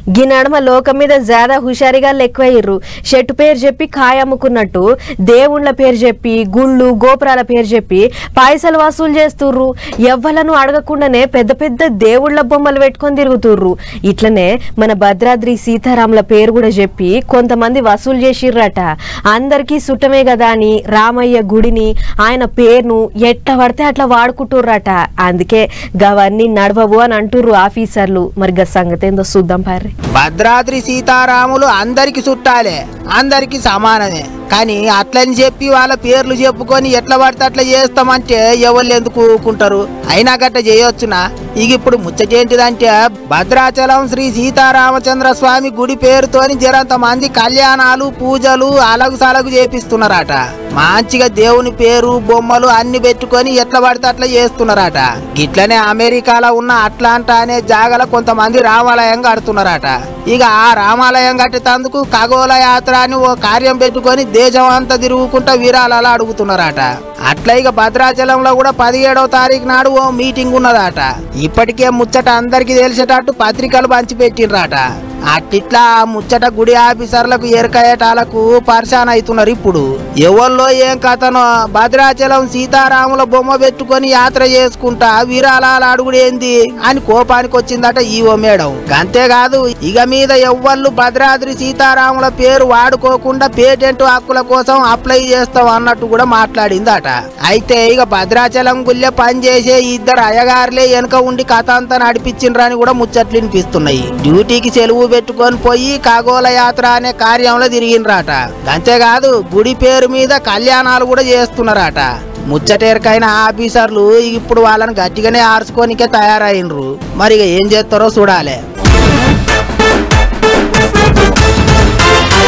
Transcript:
గీ నడమ లోకం మీద జాదా హుషారిగా ఎక్కువయ్యిర్రు చెట్టు పేరు చెప్పి కాయ అమ్ముకున్నట్టు దేవుళ్ళ పేరు చెప్పి గుళ్ళు గోపురాల పేరు చెప్పి పైసలు వసూలు చేస్తుర్రు ఎవ్వలను అడగకుండానే పెద్ద పెద్ద దేవుళ్ళ బొమ్మలు పెట్టుకొని తిరుగుతుర్రు ఇట్లనే మన భద్రాద్రి సీతారాముల పేరు కూడా చెప్పి కొంతమంది వసూలు చేసిర్రట అందరికీ సుట్టమే కదా అని రామయ్య గుడిని ఆయన పేరును ఎట్లా పడితే అట్లా వాడుకుంటుర్రట అందుకే గవన్నీ నడవవు అని అంటుర్రు ఆఫీసర్లు మరి గా సంగతి ఏందో చూద్దాం పార్రి భద్రాద్రి సీతారాములు అందరికి చుట్టాలే అందరికి సమానమే కానీ అట్లని చెప్పి వాళ్ళ పేర్లు చెప్పుకొని ఎట్లా పడితే అట్లా చేస్తామంటే ఎవరు ఎందుకు ఊరుకుంటారు అయినా గట్ట చేయొచ్చునా ఇక ఇప్పుడు ముచ్చటేంటిదంటే భద్రాచలం శ్రీ సీతారామచంద్ర స్వామి గుడి పేరుతోని జరంత మంది కళ్యాణాలు పూజలు అలగు సలగు చేపిస్తున్నారట మంచిగా దేవుని పేరు బొమ్మలు అన్ని పెట్టుకొని ఎట్లా పడితే అట్లా చేస్తున్నారట గిట్లనే అమెరికాలో ఉన్న అట్లాంటా అనే జాగల కొంతమంది రామాలయం కడుతున్నారట ఇక ఆ రామాలయం కట్టేందుకు ఖగోళ యాత్ర అని ఓ కార్యం పెట్టుకొని దేశం అంతా తిరుగుకుంటా విరాళాలు అడుగుతున్నారట అట్లా ఇక భద్రాచలంలో కూడా పదిహేడవ తారీఖు నాడు ఓ మీటింగ్ ఉన్నదట ఇప్పటికే ముచ్చట అందరికి తెలిసేటట్టు పత్రికలు పంచిపెట్టిండ్రట అట్టిట్లా ఆ ముచ్చట గుడి ఆఫీసర్లకు ఎరకయ్యేటాలకు పరిశాన్ అవుతున్నారు ఇప్పుడు ఎవరిలో ఏం కథనో భద్రాచలం సీతారాముల బొమ్మ పెట్టుకొని యాత్ర చేసుకుంటా విరాళాలు అడుగుడేంది అని కోపానికి వచ్చిందట ఈవో మేడం అంతేకాదు ఇక మీద ఎవ్వళ్ళు భద్రాద్రి సీతారాముల పేరు వాడుకోకుండా పేటెంట్ హక్కుల కోసం అప్లై చేస్తాం అన్నట్టు కూడా మాట్లాడిందట అయితే ఇక భద్రాచలం గుళ్ళె పనిచేసే ఇద్దరు అయ్యగారులే వెనుక ఉండి కథ అంతా నడిపించిండ్రని కూడా ముచ్చట్లు వినిపిస్తున్నాయి డ్యూటీకి సెలవు పెట్టుకొని పోయి ఖగోళ యాత్ర అనే కార్యంలో తిరిగిండ్రట అంతేకాదు గుడి పేరు మీద కళ్యాణాలు కూడా చేస్తున్నారట ముచ్చటేరకైన ఆఫీసర్లు ఇప్పుడు వాళ్ళని గట్టిగానే ఆర్చుకోనికే తయారైనరు మరి ఇక ఏం చేస్తారో చూడాలి